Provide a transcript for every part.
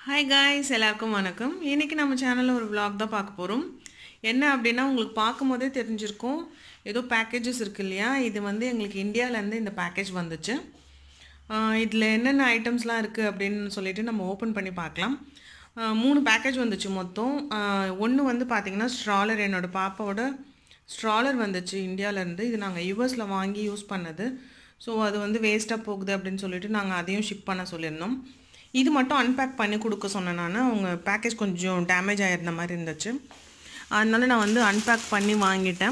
Hi guys எல்லாருக்கும் வணக்கம் இன்றைக்கி நம்ம சேனலில் ஒரு vlog தான் பார்க்க போகிறோம் என்ன அப்படின்னா உங்களுக்கு பார்க்கும்போதே தெரிஞ்சிருக்கும் ஏதோ பேக்கேஜஸ் இருக்கு இல்லையா இது வந்து எங்களுக்கு இந்தியாவிலேருந்து இந்த பேக்கேஜ் வந்துச்சு இதில் என்னென்ன ஐட்டம்ஸ்லாம் இருக்குது அப்படின்னு சொல்லிட்டு நம்ம ஓப்பன் பண்ணி பார்க்கலாம் ஆஹ் மூணு பேக்கேஜ் வந்துச்சு மொத்தம் ஒன்று வந்து பார்த்திங்கன்னா ஸ்ட்ராலர் என்னோடய பாப்பாவோட ஸ்ட்ராலர் வந்துச்சு இந்தியாவிலேருந்து இது நாங்கள் யூஎஸில் வாங்கி யூஸ் பண்ணது ஸோ அது வந்து வேஸ்ட்டாக போகுது அப்படின்னு சொல்லிட்டு நாங்கள் அதையும் ஷிப் பண்ண சொல்லியிருந்தோம் இது மட்டும் அன்பேக் பண்ணி கொடுக்க சொன்னேன் நான் அவங்க பேக்கேஜ் கொஞ்சம் டேமேஜ் ஆகிருந்த மாதிரி இருந்துச்சு அதனால நான் வந்து அன்பேக் பண்ணி வாங்கிட்டேன்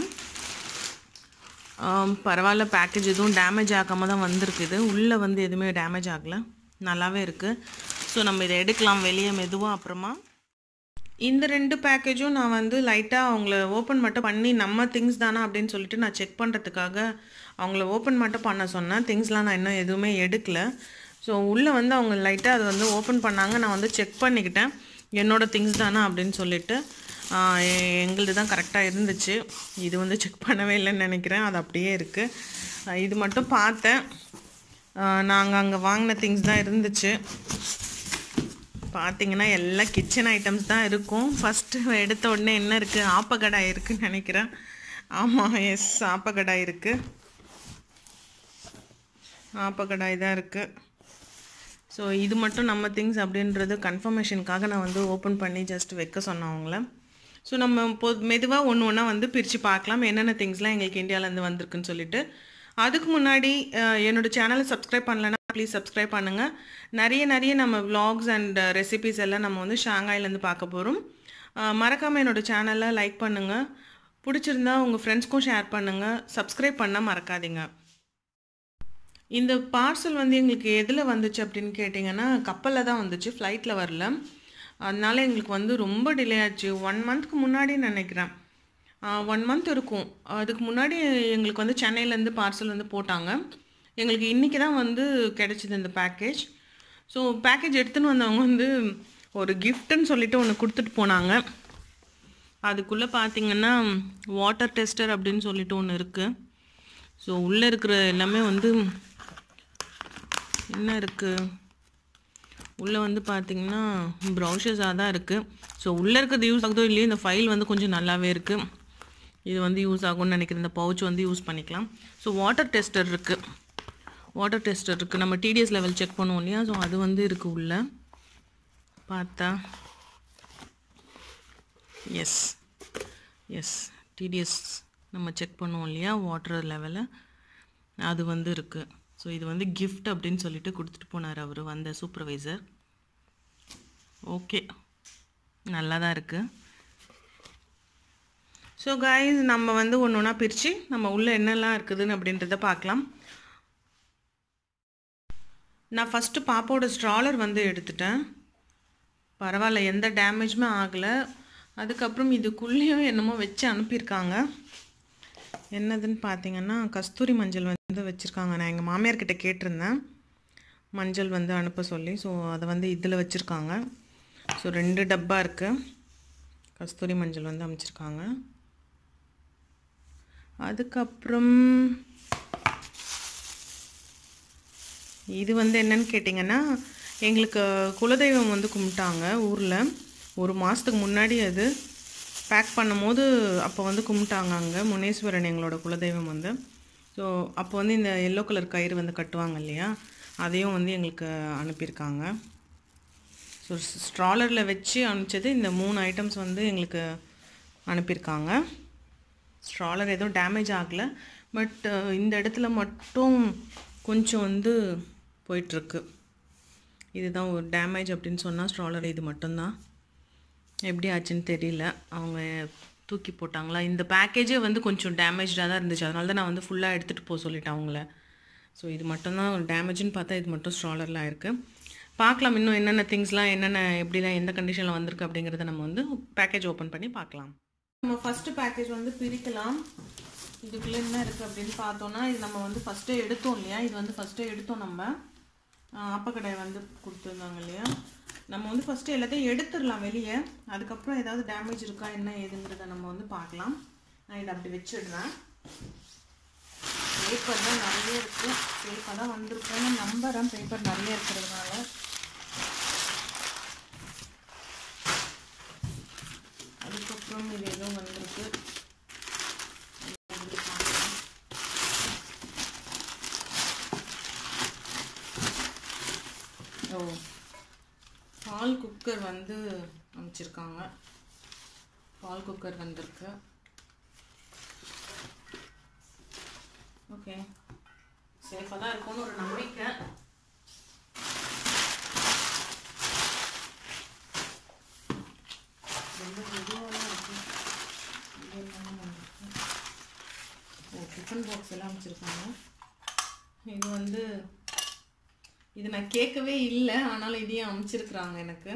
ஆம், பரவாயில்ல பேக்கேஜ் எதுவும் டேமேஜ் ஆகாமல் தான் வந்திருக்குது உள்ளே வந்து எதுவுமே டேமேஜ் ஆகலை நல்லாவே இருக்குது ஸோ நம்ம இதை எடுக்கலாம் வெளியே மெதுவாக அப்புறமா இந்த ரெண்டு பேக்கேஜும் நான் வந்து லைட்டாக அவங்கள ஓப்பன் மட்டும் பண்ணி நம்ம திங்ஸ் தானா அப்படின்னு சொல்லிட்டு நான் செக் பண்ணுறதுக்காக அவங்கள ஓப்பன் மட்டும் பண்ண சொன்னேன் திங்ஸ்லாம் நான் இன்னும் எதுவுமே எடுக்கல ஸோ உள்ளே வந்து அவங்க லைட்டாக அதை வந்து ஓப்பன் பண்ணாங்க நான் வந்து செக் பண்ணிக்கிட்டேன் என்னோடய திங்ஸ் தானா அப்படின்னு சொல்லிட்டு ஆஹ் எ- எங்களுது தான் கரெக்டாக இருந்துச்சு இது வந்து செக் பண்ணவே இல்லைன்னு நினைக்கிறேன் அது அப்படியே இருக்குது இது மட்டும் பார்த்தேன் நாங்கள் அங்கே வாங்கின திங்ஸ் தான் இருந்துச்சு பார்த்தீங்கன்னா எல்லாம் கிச்சன் ஐட்டம்ஸ் தான் இருக்கும் ஃபஸ்ட்டு எடுத்த உடனே என்ன இருக்குது ஆப்பக்கடாய் இருக்குன்னு நினைக்கிறேன் ஆமாம் எஸ் ஆப்பக்கடாய் இருக்குது ஆப்பக்கடாய் தான் இருக்குது ஸோ இது மட்டும் நம்ம திங்ஸ் அப்படின்றது கன்ஃபர்மேஷனுக்காக நான் வந்து ஓப்பன் பண்ணி ஜஸ்ட் வைக்க சொன்னேன் அவங்கள ஸோ நம்ம பொ மெதுவாக ஒன்று ஒன்றா வந்து பிரித்து பார்க்கலாம் என்னென்ன திங்ஸ்லாம் எங்களுக்கு இந்தியாவிலேருந்து வந்திருக்குன்னு சொல்லிட்டு அதுக்கு முன்னாடி அஹ், என்னோட சேனலை சப்ஸ்கிரைப் பண்ணலைன்னா ப்ளீஸ் சப்ஸ்கிரைப் பண்ணுங்கள் நிறைய நிறைய நம்ம vlogs அண்ட் ரெசிபிஸ் எல்லாம் நம்ம வந்து ஷாங்காயிலேருந்து பார்க்க போகிறோம் மறக்காமல் என்னோட சேனலை லைக் பண்ணுங்கள் பிடிச்சிருந்தா உங்கள் ஃப்ரெண்ட்ஸ்க்கும் ஷேர் பண்ணுங்கள் சப்ஸ்கிரைப் பண்ண மறக்காதீங்க இந்த பார்சல் வந்து எங்களுக்கு எதில் வந்துச்சு அப்படின்னு கேட்டிங்கன்னா கப்பலில் தான் வந்துச்சு ஃப்ளைட்டில் வரல அதனால எங்களுக்கு வந்து ரொம்ப டிலே ஆச்சு ஒன் மந்த்க்கு முன்னாடி நினைக்கிறேன் ஒன் மந்த் இருக்கும் அதுக்கு முன்னாடி எங்களுக்கு வந்து சென்னையிலேருந்து பார்சல் வந்து போட்டாங்க எங்களுக்கு இன்றைக்கி தான் வந்து கிடைச்சிது இந்த பேக்கேஜ் ஸோ பேக்கேஜ் எடுத்துன்னு வந்தவங்க வந்து ஒரு கிஃப்ட்டுன்னு சொல்லிட்டு ஒன்று கொடுத்துட்டு போனாங்க அதுக்குள்ளே பார்த்தீங்கன்னா வாட்டர் டெஸ்டர் அப்படின்னு சொல்லிட்டு ஒன்று இருக்குது ஸோ உள்ளே இருக்கிற எல்லாமே வந்து என்ன இருக்குது உள்ளே வந்து பார்த்தீங்கன்னா ப்ரௌஷர்ஸாக தான் இருக்குது ஸோ உள்ளே இருக்கிறது யூஸ் ஆகுதோ இல்லையோ இந்த ஃபைல் வந்து கொஞ்சம் நல்லாவே இருக்குது இது வந்து யூஸ் ஆகும்னு நினைக்கிறேன் இந்த பவுச் வந்து யூஸ் பண்ணிக்கலாம் ஸோ வாட்டர் டெஸ்டர் இருக்குது வாட்டர் டெஸ்டர் இருக்குது நம்ம டிடிஎஸ் லெவல் செக் பண்ணுவோம் இல்லையா ஸோ அது வந்து இருக்குது உள்ளே பார்த்தா எஸ் எஸ் டிடிஎஸ் நம்ம செக் பண்ணுவோம் இல்லையா வாட்டர் லெவலை அது வந்து இருக்குது ஸோ இது வந்து கிஃப்ட் அப்படின்னு சொல்லிட்டு கொடுத்துட்டு போனார் அவர் வந்த சூப்பர்வைசர் ஓகே நல்லா தான் இருக்குது ஸோ காய்ஸ் நம்ம வந்து ஒன்று ஒன்றா பிரித்து நம்ம உள்ளே என்னெல்லாம் இருக்குதுன்னு அப்படின்றத பார்க்கலாம் நான் ஃபஸ்ட்டு பாப்பாவோட ஸ்ட்ராலர் வந்து எடுத்துட்டேன் பரவாயில்ல எந்த டேமேஜுமே ஆகலை அதுக்கப்புறம் இதுக்குள்ளேயும் என்னமோ வச்சு அனுப்பியிருக்காங்க என்னதுன்னு பார்த்தீங்கன்னா கஸ்தூரி மஞ்சள் வந்து வச்சுருக்காங்க நான் எங்கள் மாமியார்கிட்ட கேட்டிருந்தேன் மஞ்சள் வந்து அனுப்ப சொல்லி ஸோ அதை வந்து இதில் வச்சுருக்காங்க ஸோ ரெண்டு டப்பா இருக்குது கஸ்தூரி மஞ்சள் வந்து அமைச்சிருக்காங்க அதுக்கப்புறம் இது வந்து என்னன்னு கேட்டிங்கன்னா எங்களுக்கு குலதெய்வம் வந்து கும்பிட்டாங்க ஊரில் ஒரு மாதத்துக்கு முன்னாடி அது பேக் பண்ணும்போது அப்போ வந்து கும்பிட்டாங்க அங்கே முனீஸ்வரன் எங்களோட குலதெய்வம் வந்து ஸோ அப்போ வந்து இந்த எல்லோ கலர் கயிறு வந்து கட்டுவாங்க இல்லையா அதையும் வந்து எங்களுக்கு அனுப்பியிருக்காங்க ஸோ ஸ்ட்ராலரில் வச்சு அனுப்பிச்சது இந்த மூணு ஐட்டம்ஸ் வந்து எங்களுக்கு அனுப்பியிருக்காங்க ஸ்ட்ராலர் எதுவும் டேமேஜ் ஆகலை பட் இந்த இடத்துல மட்டும் கொஞ்சம் வந்து போயிட்டுருக்கு இதுதான் ஒரு டேமேஜ் அப்படின்னு சொன்னால் ஸ்ட்ராலர் இது மட்டும்தான் எப்படி ஆச்சுன்னு தெரியல அவங்க தூக்கி போட்டாங்களா இந்த பேக்கேஜே வந்து கொஞ்சம் டேமேஜாக தான் இருந்துச்சு அதனால தான் நான் வந்து ஃபுல்லாக எடுத்துகிட்டு போக சொல்லிட்டேன் அவங்கள ஸோ இது மட்டும்தான் டேமேஜ்னு பார்த்தா இது மட்டும் ஸ்ட்ராலரில் இருக்குது பார்க்கலாம் இன்னும் என்னென்ன திங்ஸ்லாம் என்னென்ன எப்படிலாம் எந்த கண்டிஷனில் வந்திருக்கு அப்படிங்கிறத நம்ம வந்து பேக்கேஜ் ஓப்பன் பண்ணி பார்க்கலாம் நம்ம ஃபஸ்ட்டு பேக்கேஜ் வந்து பிரிக்கலாம் இதுக்குள்ளே என்ன இருக்குது அப்படின்னு பார்த்தோன்னா இது நம்ம வந்து ஃபஸ்ட்டே எடுத்தோம் இல்லையா இது வந்து ஃபஸ்ட்டே எடுத்தோம் நம்ம ஆஹ் அப்பக்கடாய் வந்து கொடுத்துருந்தாங்க இல்லையா நம்ம வந்து ஃபஸ்ட்டு எல்லாத்தையும் எடுத்துடலாம் வெளியே அதுக்கப்புறம் ஏதாவது டேமேஜ் இருக்கா என்ன ஏதுங்கிறத நம்ம வந்து பார்க்கலாம் நான் இதை அப்படி வச்சிடுறேன் பேப்பர் தான் நிறைய இருக்குது பேப்பர் தான் வந்திருக்குன்னு நம்புறேன் பேப்பர் நிறைய இருக்கிறதுனால பால் குக்கர் வந்து அமைச்சிருக்காங்க பால் குக்கர் வந்திருக்கு ஓகே சேஃபாக தான் இருக்கும்னு ஒரு நம்பிக்கை ரொம்ப மெதுவாக இருக்கு இங்க எல்லாமே வந்திருக்கு. ஓ டிஃபன் பாக்ஸ் எல்லாம் அமைச்சிருக்காங்க இது வந்து இது நான் கேட்கவே இல்லை ஆனாலும் இதையும் அமைச்சிருக்கிறாங்க எனக்கு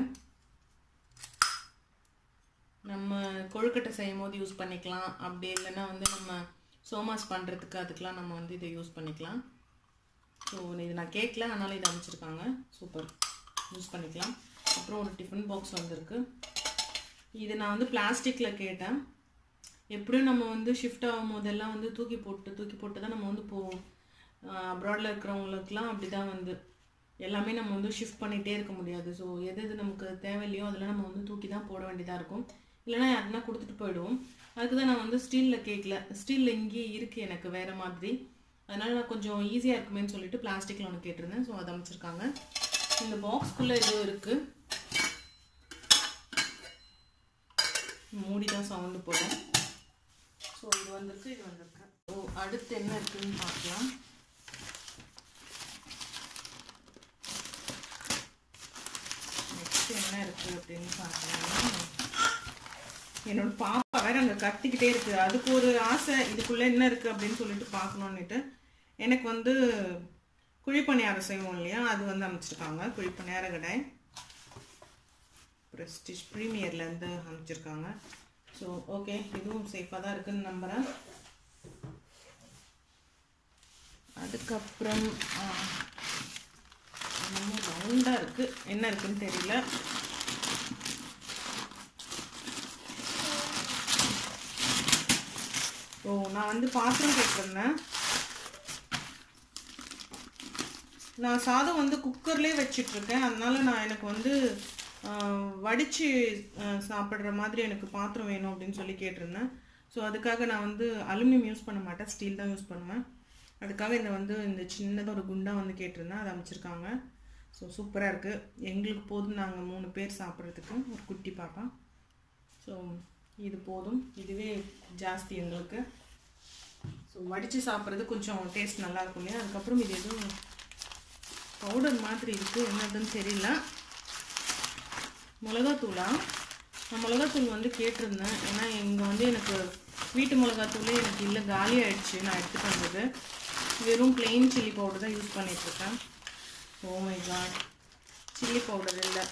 நம்ம கொழுக்கட்டை செய்யும் போது யூஸ் பண்ணிக்கலாம் அப்படி இல்லைன்னா வந்து நம்ம சோமாஸ் பண்ணுறதுக்கு அதுக்கெலாம் நம்ம வந்து இதை யூஸ் பண்ணிக்கலாம் ஸோ இது நான் கேட்கல ஆனாலும் இதை அமைச்சிருக்காங்க சூப்பர் யூஸ் பண்ணிக்கலாம் அப்புறம் ஒரு டிஃபன் பாக்ஸ் வந்திருக்கு இது நான் வந்து பிளாஸ்டிக்கில் கேட்டேன் எப்படியும் நம்ம வந்து ஷிஃப்ட் ஆகும் போதெல்லாம் வந்து தூக்கி போட்டு தூக்கி போட்டு தான் நம்ம வந்து போவோம் அப்ராடில் இருக்கிறவங்களுக்குலாம் அப்படி தான் வந்து எல்லாமே நம்ம வந்து ஷிஃப்ட் பண்ணிகிட்டே இருக்க முடியாது ஸோ எது எது நமக்கு தேவையில்லையோ அதெல்லாம் நம்ம வந்து தூக்கி தான் போட வேண்டியதாக இருக்கும் இல்லைனா யாருன்னா கொடுத்துட்டு போயிடுவோம் அதுக்கு தான் நான் வந்து ஸ்டீலில் கேட்கல ஸ்டீலில் இங்கேயே இருக்குது எனக்கு வேறு மாதிரி அதனால் நான் கொஞ்சம் ஈஸியாக இருக்குமேன்னு சொல்லிட்டு பிளாஸ்டிக்கில் ஒன்று கேட்டிருந்தேன் ஸோ அதை அமைச்சிருக்காங்க இந்த பாக்ஸ்க்குள்ளே ஏதோ இருக்குது மூடி தான் சவுண்டு போடும் ஸோ இது வந்திருக்கு இது வந்திருக்கு ஓ அடுத்து என்ன இருக்குன்னு பார்க்கலாம் நெக்ஸ்ட் என்ன இருக்கு அப்படின்னு பார்க்கலாம் என்னோட பாப்பா வேற அங்கே கத்திக்கிட்டே இருக்கு அதுக்கு ஒரு ஆசை இதுக்குள்ள என்ன இருக்கு அப்படின்னு சொல்லிட்டு பார்க்கணுன்னுட்டு எனக்கு வந்து குழிப்பணியாரம் செய்வோம் இல்லையா அது வந்து அமைச்சிருக்காங்க குழிப்பணியார கடை ப்ரெஸ்டிஜ் ப்ரீமியர்லேருந்து அமைச்சிருக்காங்க ஸோ ஓகே இதுவும் சேஃபாக தான் இருக்குன்னு நம்புகிறேன் அதுக்கப்புறம் ரவுண்டாக இருக்குது என்ன இருக்குன்னு தெரியல ஓ நான் வந்து பாத்திரம் கேட்டிருந்தேன் நான் சாதம் வந்து குக்கர்லேயே வச்சிட்ருக்கேன் அதனால நான் எனக்கு வந்து வடித்து சாப்பிட்ற மாதிரி எனக்கு பாத்திரம் வேணும் அப்படின்னு சொல்லி கேட்டிருந்தேன் ஸோ அதுக்காக நான் வந்து அலுமினியம் யூஸ் பண்ண மாட்டேன் ஸ்டீல் தான் யூஸ் பண்ணுவேன் அதுக்காக இந்த வந்து இந்த சின்னதாக ஒரு குண்டா வந்து கேட்டிருந்தேன் அதை அமைச்சிருக்காங்க ஸோ சூப்பராக இருக்குது எங்களுக்கு போதும் நாங்கள் மூணு பேர் சாப்பிட்றதுக்கு ஒரு குட்டி பாப்பா ஸோ இது போதும் இதுவே ஜாஸ்தி எங்களுக்கு ஸோ வடித்து சாப்பிட்றது கொஞ்சம் டேஸ்ட் நல்லாயிருக்கும் இல்லையா அதுக்கப்புறம் இது எதுவும் பவுடர் மாதிரி இருக்குது என்னதுன்னு தெரியல மிளகாத்தூளா நான் மிளகாத்தூள் வந்து கேட்டிருந்தேன் ஏன்னா இங்கே வந்து எனக்கு வீட்டு மிளகாத்தூளே எனக்கு இல்லை காலி ஆயிடுச்சு நான் எடுத்துகிட்டு வந்தது வெறும் பிளெயின் சில்லி பவுடர் தான் யூஸ் பண்ணிகிட்ருக்கேன் oh my god chilli powder இல்லை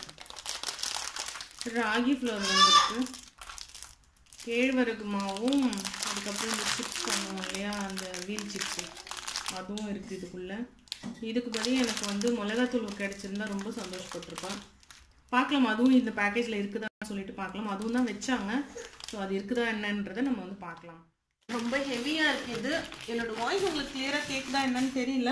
ராகி ஃப்ளவர் வந்துருக்கு கேழ்வரகு மாவும் அதுக்கப்புறம் இந்த சிப்ஸ் பண்ணுவோம் இல்லையா அந்த வீல் சிப்ஸு அதுவும் இருக்குது இதுக்குள்ளே இதுக்கு பதில் எனக்கு வந்து மிளகாத்தூள் கிடச்சிருந்தா ரொம்ப சந்தோஷப்பட்டிருப்பேன் பார்க்கலாம் அதுவும் இந்த பேக்கேஜில் இருக்குதா சொல்லிட்டு பார்க்கலாம் அதுவும் தான் வச்சாங்க ஸோ அது இருக்குதா என்னன்றதை நம்ம வந்து பார்க்கலாம் ரொம்ப ஹெவியாக இருக்குது இது என்னோட வாய்ஸ் உங்களுக்கு கிளியராக கேட்குதா என்னன்னு தெரியல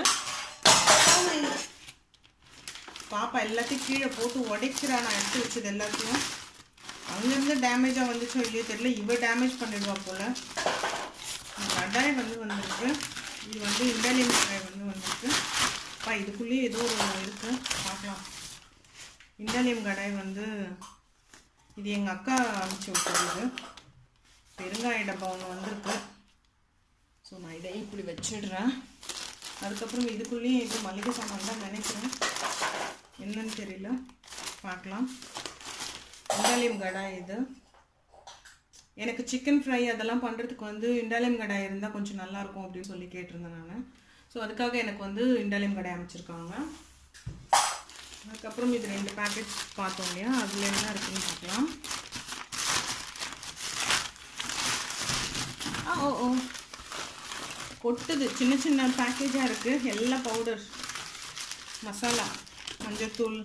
பாப்பா எல்லாத்தையும் கீழே போட்டு உடைக்கிறா நான் எடுத்து வச்சது எல்லாத்தையும் அங்கேருந்து டேமேஜாக வந்துச்சோ இல்லையோ தெரியல இவ டேமேஜ் பண்ணிடுவா போல் கடாய் வந்து வந்திருக்கு இது வந்து இண்டாலியன் கடாய் வந்து வந்திருக்கு அப்பா இதுக்குள்ளேயே ஏதோ ஒரு இருக்குது பார்க்கலாம் இண்டாலியம் கடாய் வந்து இது எங்கள் அக்கா அனுப்பிச்சி விட்டுறது பெருங்காய டப்பா ஒன்று வந்திருக்கு ஸோ நான் இதையும் இப்படி வச்சிடுறேன் அதுக்கப்புறம் இதுக்குள்ளேயும் இது மளிகை சாமான் தான் நினைக்கிறேன் என்னன்னு தெரியல பார்க்கலாம் இண்டாலியம் கடாய் இது எனக்கு சிக்கன் ஃப்ரை அதெல்லாம் பண்ணுறதுக்கு வந்து இண்டாலியம் கடாய் இருந்தால் கொஞ்சம் நல்லாயிருக்கும் அப்படின்னு சொல்லி கேட்டிருந்தேன் நான் ஸோ அதுக்காக எனக்கு வந்து இண்டாலியம் கடாய் அமைச்சிருக்காங்க அதுக்கப்புறம் இது ரெண்டு பேக்கெட் பார்த்தோம் இல்லையா அதில் என்ன இருக்குன்னு பார்க்கலாம் ஆ ஓ ஓ கொட்டுது சின்ன சின்ன பேக்கேஜாக இருக்குது எல்லா பவுடர் மசாலா மஞ்சத்தூள்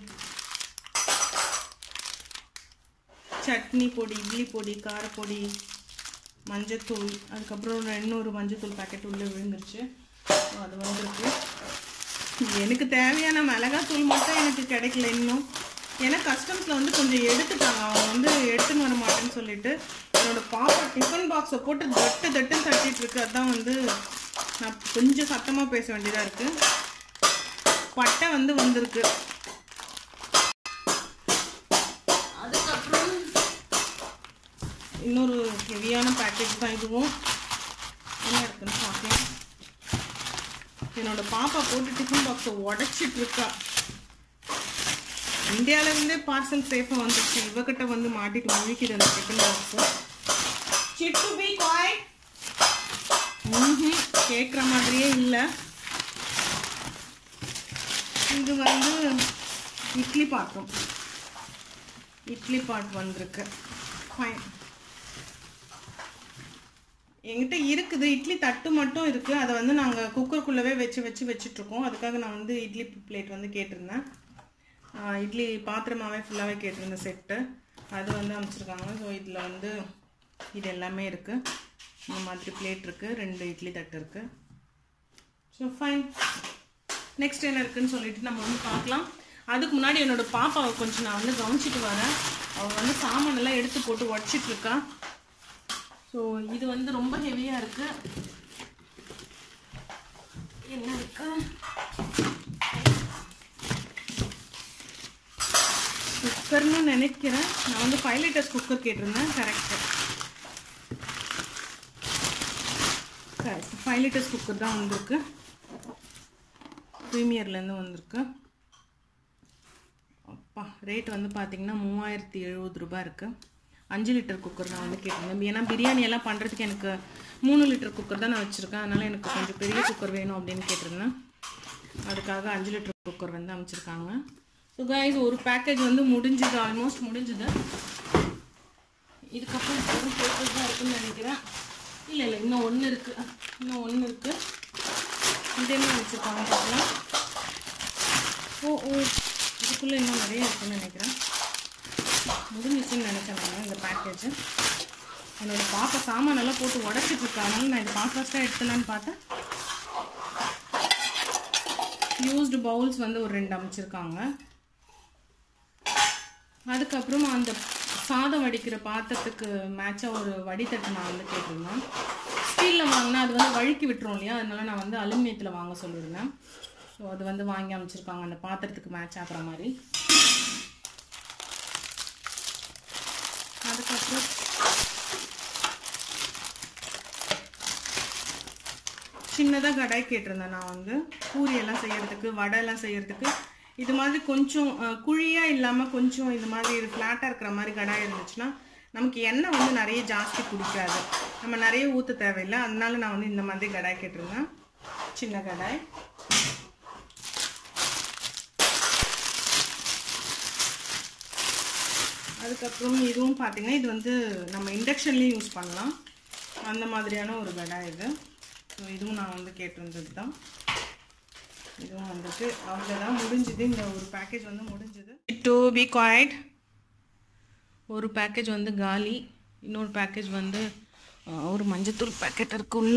சட்னி பொடி இட்லி பொடி காரப்பொடி மஞ்சத்தூள் அதுக்கப்புறம் இன்னொரு மஞ்சத்தூள் பேக்கெட் உள்ளே விழுந்துருச்சு அது வந்துருக்கு எனக்கு தேவையான மிளகாத்தூள் மட்டும் எனக்கு கிடைக்கல இன்னும் ஏன்னா கஸ்டம்ஸில் வந்து கொஞ்சம் எடுத்துட்டாங்க அவங்க வந்து எடுத்துன்னு வர மாட்டேன்னு சொல்லிட்டு என்னோட பாப்பா டிஃபன் பாக்ஸை போட்டு தட்டு தட்டுன்னு தட்டிட்டு இருக்கு அதான் வந்து நான் கொஞ்சம் சத்தமாக பேச வேண்டியதாக இருக்குது பட்டை வந்து வந்திருக்கு இன்னொரு ஹெவியான பேக்கேஜ் தான் இதுவும் என்ன இருக்குன்னு பார்க்கலாம் என்னோட பாப்பா போட்டு டிஃபன் பாக்ஸை உடச்சிட்டு இருக்கா இந்தியால இருந்தே பார்சல் சேஃபாக வந்துச்சு இவகிட்ட வந்து மாட்டிட்டு முழிக்குது அந்த டிஃபன் பாக்ஸு சிட்டு பி காய் ம் கேட்குற மாதிரியே இல்லை இது வந்து இட்லி பாட்டும் இட்லி பாட் வந்திருக்கு ஃபைன் என்கிட்ட இருக்குது இட்லி தட்டு மட்டும் இருக்குது அதை வந்து நாங்கள் குக்கருக்குள்ளவே வச்சு வச்சு வச்சிட்ருக்கோம் அதுக்காக நான் வந்து இட்லி பிளேட் வந்து கேட்டிருந்தேன் ஆஹ் இட்லி பாத்திரமாவே ஃபுல்லாகவே கேட்டிருந்தேன் செட்டு அது வந்து அமைச்சிருக்காங்க ஸோ இதில் வந்து இது எல்லாமே இருக்குது இந்த மாதிரி பிளேட் இருக்குது ரெண்டு இட்லி தட்டு இருக்குது ஸோ ஃபைன் நெக்ஸ்ட் என்ன இருக்குன்னு சொல்லிட்டு நம்ம வந்து பார்க்கலாம் அதுக்கு முன்னாடி என்னோட பாப்பாவை கொஞ்சம் நான் வந்து கவனிச்சிட்டு வரேன் அவள் வந்து சாமான் எல்லாம் எடுத்து போட்டு உடச்சிட்டு இருக்கா ஸோ இது வந்து ரொம்ப ஹெவியாக இருக்கு என்ன இருக்கு குக்கர்னு நினைக்கிறேன் நான் வந்து ஃபைவ் லிட்டர்ஸ் குக்கர் கேட்டிருந்தேன் correct correct five litres cooker தான் வந்திருக்கு ப்ரீமியர்லேருந்து வந்திருக்கு அப்பா ரேட் வந்து பார்த்தீங்கன்னா மூவாயிரத்தி எழுபது ரூபாய் இருக்குது அஞ்சு லிட்டர் குக்கர் நான் வந்து கேட்டிருந்தேன் ஏன்னா பிரியாணி எல்லாம் பண்ணுறதுக்கு எனக்கு மூணு லிட்டர் குக்கர் தான் நான் வச்சுருக்கேன் அதனால் எனக்கு கொஞ்சம் பெரிய குக்கர் வேணும் அப்படின்னு கேட்டிருந்தேன் அதுக்காக அஞ்சு லிட்டர் குக்கர் வந்து அமைச்சிருக்காங்க ஸோ கைஸ் ஒரு பேக்கேஜ் வந்து முடிஞ்சுது ஆல்மோஸ்ட் முடிஞ்சுது இதுக்கப்புறம் ஒரு பேக்கேஜ் தான் இருக்குன்னு நினைக்கிறேன் இல்லை இல்லை இன்னும் ஒன்று இருக்குது இன்னும் ஒன்று இருக்குது இது என்ன வச்சுருக்காங்க பார்க்கலாம் ஓ ஓ இதுக்குள்ளே இன்னும் நிறைய இருக்குன்னு நினைக்கிறேன் முடிஞ்சிச்சுன்னு நினச்சேன் நான் இந்த பேக்கேஜ் என்னோட பாப்பா சாமான் எல்லாம் போட்டு உடச்சிட்டு இருக்காங்க நான் இது ஃபாஸ்ட் ஃபாஸ்ட்டாக எடுத்துலான்னு பார்த்தேன் யூஸ்டு பவுல்ஸ் வந்து ஒரு ரெண்டு அமைச்சிருக்காங்க அதுக்கப்புறம் அந்த சாதம் வடிக்கிற பாத்திரத்துக்கு மேட்சாக ஒரு வடித்தட்டு நான் வந்து கேட்டிருந்தேன் ஸ்டீலில் வாங்கினா அது வந்து வழுக்கி விட்டுரும் இல்லையா அதனால நான் வந்து அலுமினியத்தில் வாங்க சொல்லியிருந்தேன் ஸோ அது வந்து வாங்கி அமைச்சிருக்காங்க அந்த பாத்திரத்துக்கு மேட்ச் ஆகிற மாதிரி அதுக்கப்புறம் சின்னதாக கடாய் கேட்டிருந்தேன் நான் வந்து பூரி எல்லாம் செய்யறதுக்கு வடை எல்லாம் செய்யறதுக்கு இது மாதிரி கொஞ்சம் அஹ், குழியா இல்லாமல் கொஞ்சம் இது மாதிரி ஃப்ளாட்டாக இருக்கிற மாதிரி கடாய் இருந்துச்சுன்னா நமக்கு எண்ணெய் வந்து நிறைய ஜாஸ்தி பிடிக்காது நம்ம நிறைய ஊற்ற தேவையில்லை அதனால நான் வந்து இந்த மாதிரி கடாய் கேட்டிருந்தேன் சின்ன கடாய் அதுக்கப்புறம் இதுவும் பார்த்தீங்கன்னா இது வந்து நம்ம இண்டக்ஷன்லேயும் யூஸ் பண்ணலாம் அந்த மாதிரியான ஒரு கடாய் இது ஸோ இதுவும் நான் வந்து கேட்டிருந்தது தான் இதுவும் வந்துட்டு அவ்வளோதான் முடிஞ்சுது இந்த ஒரு பேக்கேஜ் வந்து முடிஞ்சுது டு பி குவாய்ட் ஒரு பேக்கேஜ் வந்து காலி இன்னொரு பேக்கேஜ் வந்து அஹ், ஒரு மஞ்சத்தூள் பேக்கெட் இருக்குள்ள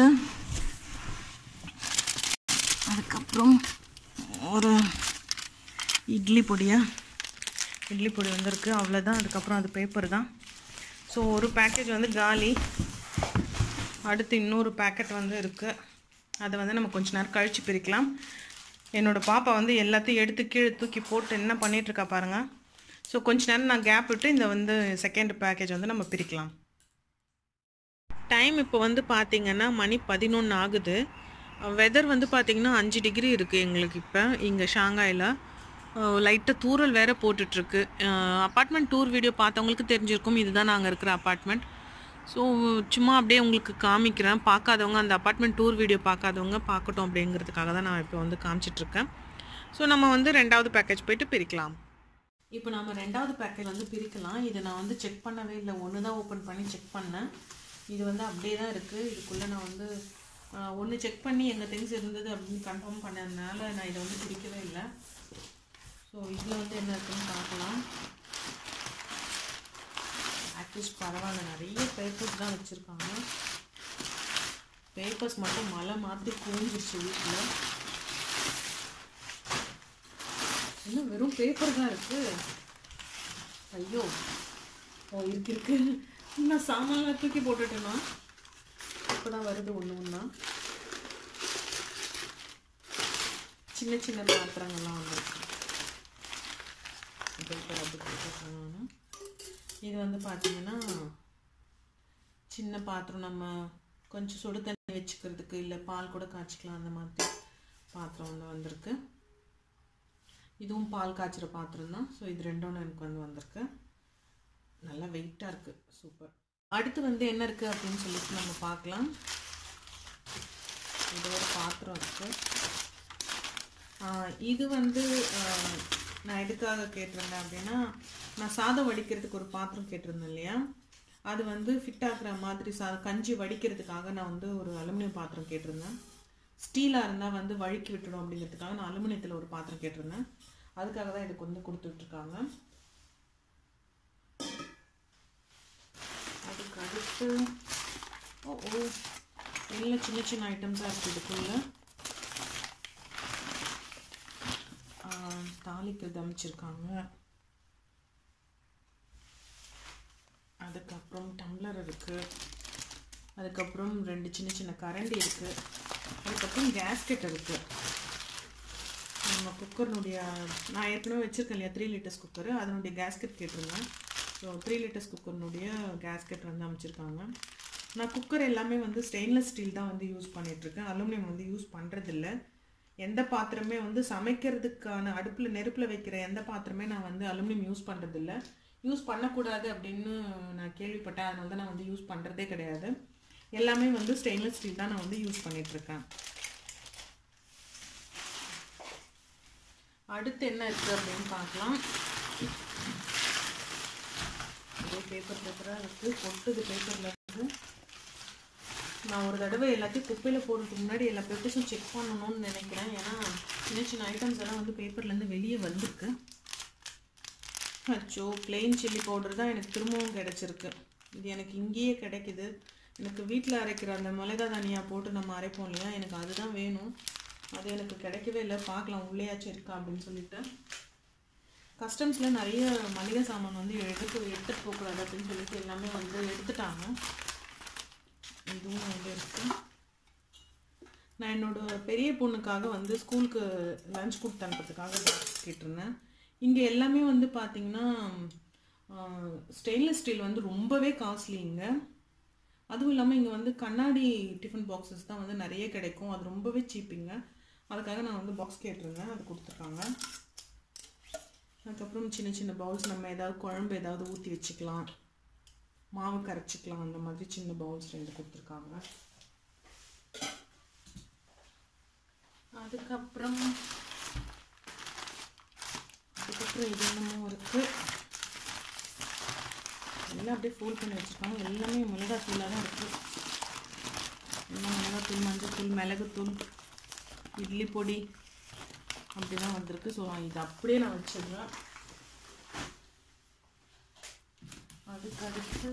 அதுக்கப்புறம் ஒரு இட்லி பொடியா இட்லி பொடி வந்திருக்கு அவ்வளோதான் அதுக்கப்புறம் அது பேப்பர் தான் ஸோ ஒரு பேக்கேஜ் வந்து காலி அடுத்து இன்னொரு பேக்கெட் வந்து இருக்குது அதை வந்து நம்ம கொஞ்ச நேரம் கழித்து பிரிக்கலாம் என்னோட பாப்பா வந்து எல்லாத்தையும் எடுத்து கீழே தூக்கி போட்டு என்ன பண்ணிட்டு இருக்கா பாருங்க ஸோ கொஞ்ச நேரம் நான் கேப் விட்டு இந்த வந்து செகண்ட் பேக்கேஜ் வந்து நம்ம பிரிக்கலாம் டைம் இப்போ வந்து பார்த்தீங்கன்னா மணி பதினொன்று ஆகுது வெதர் வந்து பார்த்தீங்கன்னா அஞ்சு டிகிரி இருக்குது எங்களுக்கு இப்போ இங்கே ஷாங்காயில் லைட்டாக தூறல் வேற போட்டுட்ருக்கு அப்பார்ட்மெண்ட் டூர் வீடியோ பார்த்தவங்களுக்கு தெரிஞ்சிருக்கும் இதுதான் நாங்கள் இருக்கிற அப்பார்ட்மெண்ட் ஸோ சும்மா அப்படியே உங்களுக்கு காமிக்கிறேன் பார்க்காதவங்க அந்த அப்பார்ட்மெண்ட் டூர் வீடியோ பார்க்காதவங்க பார்க்கட்டும் அப்படிங்கிறதுக்காக தான் நான் இப்போ வந்து காமிச்சிட்ருக்கேன் ஸோ நம்ம வந்து ரெண்டாவது பேக்கேஜ் போயிட்டு பிரிக்கலாம் இப்போ நம்ம ரெண்டாவது பேக்கேஜ் வந்து பிரிக்கலாம் இதை நான் வந்து செக் பண்ணவே இல்லை ஒன்று தான் ஓப்பன் பண்ணி செக் பண்ணேன் இது வந்து அப்படியே தான் இருக்குது இதுக்குள்ளே நான் வந்து ஒன்று செக் பண்ணி எங்கள் திங்ஸ் இருந்தது அப்படின்னு கன்ஃபார்ம் பண்ணதுனால நான் இதை வந்து பிரிக்கவே இல்லை ஸோ இதில் வந்து என்ன இருக்குன்னு பார்க்கலாம் அட்லீஸ்ட் பரவாயில்ல நிறைய பேப்பர்ஸ் தான் வச்சுருக்காங்க பேப்பர்ஸ் மட்டும் மலை மாதிரி குவிஞ்சிருச்சு வீட்டில் இன்னும் வெறும் பேப்பர் தான் இருக்கு ஐயோ ஓ இருக்கு இருக்கு நான் சாமான்லாம் தூக்கி போட்டுட்டேனா இப்போ தான் வருது ஒன்று ஒன்றா சின்ன சின்ன பாத்திரங்கள்லாம் வந்துருக்கு பேப்பர் அப்படி போட்டுருக்காங்க இது வந்து பார்த்தீங்கன்னா சின்ன பாத்திரம் நம்ம கொஞ்சம் சுடு தண்ணி வச்சுக்கிறதுக்கு இல்லை பால் கூட காய்ச்சிக்கலாம் அந்த மாதிரி பாத்திரம் வந்து வந்திருக்கு இதுவும் பால் காய்ச்சிற பாத்திரம் தான் ஸோ இது ரெண்டும் எனக்கு வந்து வந்திருக்கு நல்லா வெயிட்டாக இருக்குது சூப்பர் அடுத்து வந்து என்ன இருக்குது அப்படின்னு சொல்லிட்டு நம்ம பார்க்கலாம் இது ஒரு பாத்திரம் இருக்குது இது வந்து ஆஹ், நான் எதுக்காக கேட்டிருந்தேன் அப்படின்னா நான் சாதம் வடிக்கிறதுக்கு ஒரு பாத்திரம் கேட்டிருந்தேன் இல்லையா அது வந்து ஃபிட் ஆகுற மாதிரி சா கஞ்சி வடிக்கிறதுக்காக நான் வந்து ஒரு அலுமினியம் பாத்திரம் கேட்டிருந்தேன் ஸ்டீலாக இருந்தால் வந்து வழுக்கி விட்டுடும் அப்படிங்கிறதுக்காக நான் அலுமினியத்தில் ஒரு பாத்திரம் கேட்டிருந்தேன் அதுக்காக தான் இதுக்கு வந்து கொடுத்துட்ருக்காங்க அதுக்கு அடுத்து ஓ ஓ எல்லாம் சின்ன சின்ன ஐட்டம்ஸாக இருக்குது இதுக்குள்ளே தாளிக்கிறது அமைச்சிருக்காங்க அதுக்கப்புறம் டம்ளர் இருக்குது அதுக்கப்புறம் ரெண்டு சின்ன சின்ன கரண்டி இருக்குது அதுக்கப்புறம் கேஸ்கெட் இருக்குது நம்ம குக்கர்னுடைய நான் ஏற்கனவே வச்சுருக்கேன் இல்லையா த்ரீ லிட்டர்ஸ் குக்கரு அதனுடைய கேஸ்கெட் கேட்டிருந்தேன் ஸோ த்ரீ லிட்டர்ஸ் குக்கர்னுடைய கேஸ்கெட் வந்து அமைச்சிருக்காங்க நான் குக்கர் எல்லாமே வந்து ஸ்டெயின்லெஸ் ஸ்டீல் தான் வந்து யூஸ் பண்ணிகிட்ருக்கேன் அலுமினியம் வந்து யூஸ் பண்ணுறதில்ல எந்த பாத்திரமே வந்து சமைக்கிறதுக்கான அடுப்பில் நெருப்பில் வைக்கிற எந்த பாத்திரமே நான் வந்து அலுமினியம் யூஸ் பண்ணுறதில்ல யூஸ் பண்ணக்கூடாது அப்படின்னு நான் கேள்விப்பட்டேன் அதனால தான் நான் வந்து யூஸ் பண்ணுறதே கிடையாது எல்லாமே வந்து ஸ்டெயின்லெஸ் ஸ்டீல் தான் நான் வந்து யூஸ் பண்ணிகிட்ருக்கேன் அடுத்து என்ன இருக்குது அப்படின்னு பார்க்கலாம் இதே பேப்பர் பேப்பராக இருக்குது கொட்டுது பேப்பரில் இருந்து நான் ஒரு தடவை எல்லாத்தையும் குப்பையில் போடுறதுக்கு முன்னாடி எல்லா பேப்பர்ஸும் செக் பண்ணணும்னு நினைக்கிறேன் ஏன்னா சின்ன சின்ன ஐட்டம்ஸ் எல்லாம் வந்து பேப்பர்லேருந்து வெளியே வந்திருக்கு அச்சோ பிளெயின் சில்லி பவுடர் தான் எனக்கு திரும்பவும் கிடச்சிருக்கு இது எனக்கு இங்கேயே கிடைக்குது எனக்கு வீட்டில் அரைக்கிற அந்த மிளகா தனியாக போட்டு நம்ம அரைப்போம் இல்லையா எனக்கு அதுதான் வேணும் அது எனக்கு கிடைக்கவே இல்லை பார்க்கலாம் உள்ளேயாச்சும் இருக்கா அப்படின்னு சொல்லிட்டு கஸ்டம்ஸில் நிறைய மளிகை சாமான் வந்து எடுத்து எடுத்துகிட்டு போகக்கூடாது அப்படின்னு சொல்லிட்டு எல்லாமே வந்து எடுத்துட்டாங்க இதுவும் வந்து இருக்கு நான் என்னோட பெரிய பொண்ணுக்காக வந்து ஸ்கூலுக்கு லஞ்ச் கொடுத்து அனுப்புறதுக்காக பாக்ஸ் கேட்டிருந்தேன் இங்கே எல்லாமே வந்து பார்த்தீங்கன்னா ஸ்டெயின்லெஸ் ஸ்டீல் வந்து ரொம்பவே காஸ்ட்லிங்க அதுவும் இல்லாமல் இங்கே வந்து கண்ணாடி டிஃபன் பாக்ஸஸ் தான் வந்து நிறைய கிடைக்கும் அது ரொம்பவே சீப்புங்க அதுக்காக நான் வந்து பாக்ஸ் கேட்டிருந்தேன் அது கொடுத்துருக்காங்க அதுக்கப்புறம் சின்ன சின்ன பவுல்ஸ் நம்ம ஏதாவது குழம்பு ஏதாவது ஊற்றி வச்சுக்கலாம் மாவு கரைச்சிக்கலாம் அந்த மாதிரி சின்ன பவுல்ஸ் ரெண்டு கொடுத்துருக்காங்க அதுக்கப்புறம் அதுக்கப்புறம் இது என்னமோ இருக்கு எல்லாம் அப்படியே ஃபோல்ட் பண்ணி வச்சுருக்காங்க எல்லாமே மிளகாய் தூளாக தான் இருக்குது எல்லாம் மிளகாத்தூள் மஞ்சத்தூள் மிளகுத்தூள் இட்லி பொடி அப்படி தான் வந்திருக்கு ஸோ இது அப்படியே நான் வச்சிடுறேன் அதுக்கு அடுத்து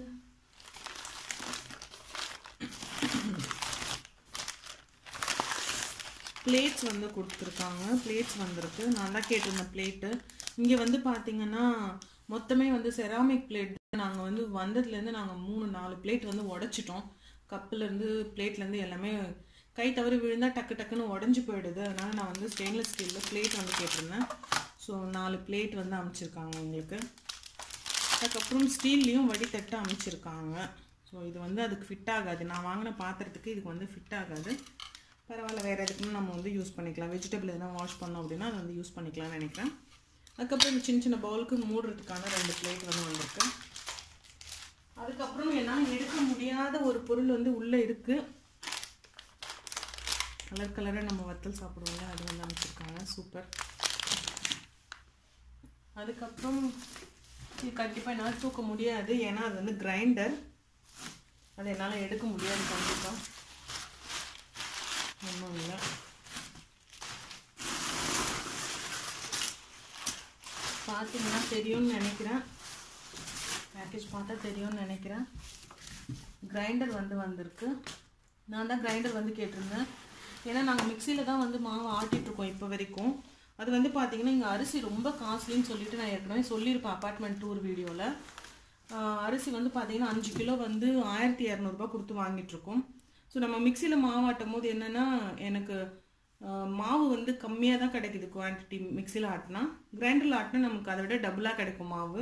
பிளேட்ஸ் வந்து கொடுத்துருக்காங்க பிளேட்ஸ் வந்திருக்கு நான் தான் கேட்டிருந்தேன் பிளேட்டு இங்கே வந்து பார்த்தீங்கன்னா மொத்தமே வந்து செராமிக் பிளேட் நாங்கள் வந்து வந்ததுலேருந்து நாங்கள் மூணு நாலு பிளேட் வந்து உடச்சிட்டோம் கப்புலேருந்து பிளேட்லேருந்து எல்லாமே கை தவறி விழுந்தால் டக்கு டக்குன்னு உடஞ்சி போயிடுது அதனால் நான் வந்து ஸ்டெயின்லெஸ் ஸ்டீலில் பிளேட் வந்து கேட்டிருந்தேன் ஸோ நாலு பிளேட் வந்து அமைச்சிருக்காங்க எங்களுக்கு அதுக்கப்புறம் ஸ்டீல்லையும் வடித்தட்டு அமைச்சிருக்காங்க ஸோ இது வந்து அதுக்கு ஃபிட் ஆகாது நான் வாங்கின பாத்திரத்துக்கு இதுக்கு வந்து ஃபிட் ஆகாது பரவாயில்ல வேறு எதுக்குன்னு நம்ம வந்து யூஸ் பண்ணிக்கலாம் வெஜிடபிள் எதனா வாஷ் பண்ணோம் அப்படின்னா அதை வந்து யூஸ் பண்ணிக்கலாம்னு நினைக்கிறேன் அதுக்கப்புறம் இந்த சின்ன சின்ன பவுலுக்கு மூடுறதுக்கான ரெண்டு பிளேட் வந்து வந்திருக்கு அதுக்கப்புறம் என்னால் எடுக்க முடியாத ஒரு பொருள் வந்து உள்ளே இருக்குது கலர் கலராக நம்ம வத்தல் சாப்பிடுவோம்ல அது வந்து அமைச்சிருக்காங்க சூப்பர் அதுக்கப்புறம் இது கண்டிப்பாக என்னால் தூக்க முடியாது ஏன்னா அது வந்து கிரைண்டர் அது என்னால் எடுக்க முடியாது கண்டிப்பாக ஒன்றும் இல்லை பார்த்தீங்கன்னா தெரியும்னு நினைக்கிறேன் பேக்கேஜ் பார்த்தா தெரியும்னு நினைக்கிறேன் கிரைண்டர் வந்து வந்திருக்கு நான் தான் கிரைண்டர் வந்து கேட்டிருந்தேன் ஏன்னா நாங்கள் மிக்சியில் தான் வந்து மாவு ஆட்டிகிட்ருக்கோம் இப்போ வரைக்கும் அது வந்து பார்த்தீங்கன்னா இங்கே அரிசி ரொம்ப காஸ்ட்லின்னு சொல்லிட்டு நான் ஏற்கனவே சொல்லியிருப்பேன் அப்பார்ட்மெண்ட் டூர் வீடியோவில் அரிசி வந்து பார்த்தீங்கன்னா அஞ்சு கிலோ வந்து ஆயிரத்தி இரநூறுபா கொடுத்து வாங்கிட்டுருக்கோம் ஸோ நம்ம மிக்சியில் மாவு ஆட்டும் போது என்னென்னா எனக்கு ஆஹ், மாவு வந்து கம்மியாக தான் கிடைக்குது குவான்டிட்டி மிக்சியில் ஆட்டினா கிரைண்டரில் ஆட்டினா நமக்கு அதை விட டபுளாக கிடைக்கும் மாவு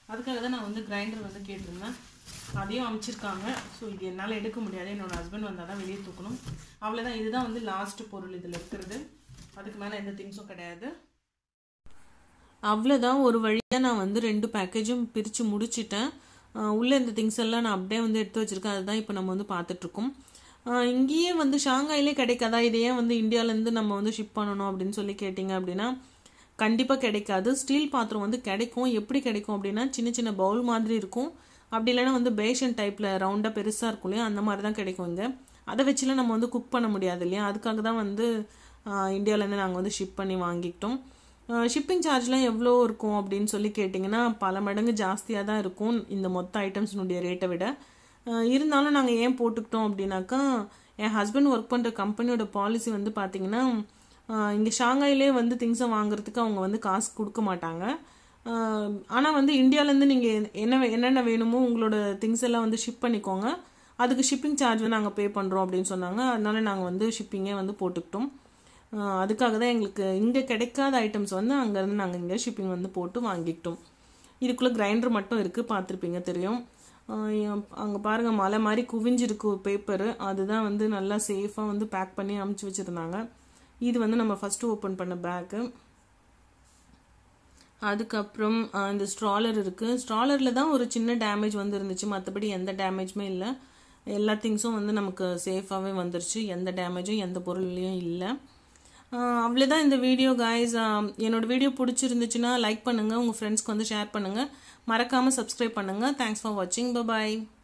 அதுக்காக தான் நான் வந்து கிரைண்டர் வந்து கேட்டிருந்தேன் அதையும் அமைச்சிருக்காங்க ஸோ இது என்னால் எடுக்க முடியாது என்னோட ஹஸ்பண்ட் வந்தால் தான் வெளியே தூக்கணும் அவ்வளோதான் இதுதான் வந்து லாஸ்ட் பொருள் இதில் இருக்கிறது அதுக்கு மேலே எந்த திங்ஸும் கிடையாது அவ்வளோதான் ஒரு வழியாக நான் வந்து ரெண்டு பேக்கேஜும் பிரித்து முடிச்சிட்டேன் உள்ளே இந்த திங்ஸ் எல்லாம் நான் அப்படியே வந்து எடுத்து வச்சுருக்கேன் அதுதான் இப்போ நம்ம வந்து பார்த்துட்ருக்கோம் இங்கேயே வந்து ஷாங்காயிலே கிடைக்காதா இதை ஏன் வந்து இந்தியாவிலேருந்து நம்ம வந்து ஷிப் பண்ணணும் அப்படின்னு சொல்லி கேட்டிங்க அப்படின்னா கண்டிப்பாக கிடைக்காது ஸ்டீல் பாத்திரம் வந்து கிடைக்கும் எப்படி கிடைக்கும் அப்படின்னா சின்ன சின்ன பவுல் மாதிரி இருக்கும் அப்படி இல்லைன்னா வந்து பேஷன் டைப்பில் ரவுண்டாக பெருசாக இருக்கும் இல்லையா அந்த மாதிரி தான் கிடைக்கும் இங்கே அதை வச்சுலாம் நம்ம வந்து குக் பண்ண முடியாது இல்லையா அதுக்காக தான் வந்து இந்தியாவிலேருந்து நாங்கள் வந்து ஷிப் பண்ணி வாங்கிக்கிட்டோம் ஷிப்பிங் சார்ஜ்லாம் எவ்வளோ இருக்கும் அப்படின்னு சொல்லி கேட்டிங்கன்னா பல மடங்கு ஜாஸ்தியாக தான் இருக்கும் இந்த மொத்த ஐட்டம்ஸ்னுடைய ரேட்டை விட இருந்தாலும் நாங்கள் ஏன் போட்டுக்கிட்டோம் அப்படின்னாக்கா என் ஹஸ்பண்ட் ஒர்க் பண்ணுற கம்பெனியோட பாலிசி வந்து பார்த்திங்கன்னா இங்கே ஷாங்காயிலே வந்து திங்ஸை வாங்குறதுக்கு அவங்க வந்து காசு கொடுக்க மாட்டாங்க ஆனால் வந்து இந்தியாவிலேருந்து நீங்கள் என்ன என்னென்ன வேணுமோ உங்களோட திங்ஸ் எல்லாம் வந்து ஷிப் பண்ணிக்கோங்க அதுக்கு ஷிப்பிங் சார்ஜ் வந்து நாங்கள் பே பண்ணுறோம் அப்படின்னு சொன்னாங்க அதனால நாங்கள் வந்து ஷிப்பிங்கே வந்து போட்டுக்கிட்டோம் அதுக்காக தான் எங்களுக்கு இங்கே கிடைக்காத ஐட்டம்ஸ் வந்து அங்கேருந்து நாங்கள் இங்கே ஷிப்பிங் வந்து போட்டு வாங்கிக்கிட்டோம் இதுக்குள்ளே கிரைண்டர் மட்டும் இருக்குது பார்த்துருப்பீங்க தெரியும் அங்கே பாருங்கள் மலை மாதிரி குவிஞ்சிருக்கு பேப்பரு அதுதான் வந்து நல்லா சேஃபாக வந்து பேக் பண்ணி அமுச்சு வச்சுருந்தாங்க இது வந்து நம்ம ஃபஸ்ட்டு ஓப்பன் பண்ண பேக்கு அதுக்கப்புறம் இந்த ஸ்ட்ராலர் இருக்குது ஸ்ட்ராலரில் தான் ஒரு சின்ன டேமேஜ் வந்து இருந்துச்சு மற்றபடி எந்த டேமேஜுமே இல்லை எல்லா திங்ஸும் வந்து நமக்கு சேஃபாகவே வந்துருச்சு எந்த டேமேஜும் எந்த பொருள்லையும் இல்லை அவ்வளோதான் இந்த வீடியோ காய்ஸ் என்னோட வீடியோ பிடிச்சிருந்துச்சுன்னா லைக் பண்ணுங்கள் உங்கள் ஃப்ரெண்ட்ஸ்க்கு வந்து ஷேர் பண்ணுங்கள் மறக்காமல் சப்ஸ்கிரைப் பண்ணுங்கள் தேங்க்ஸ் ஃபார் வாட்சிங் பாய்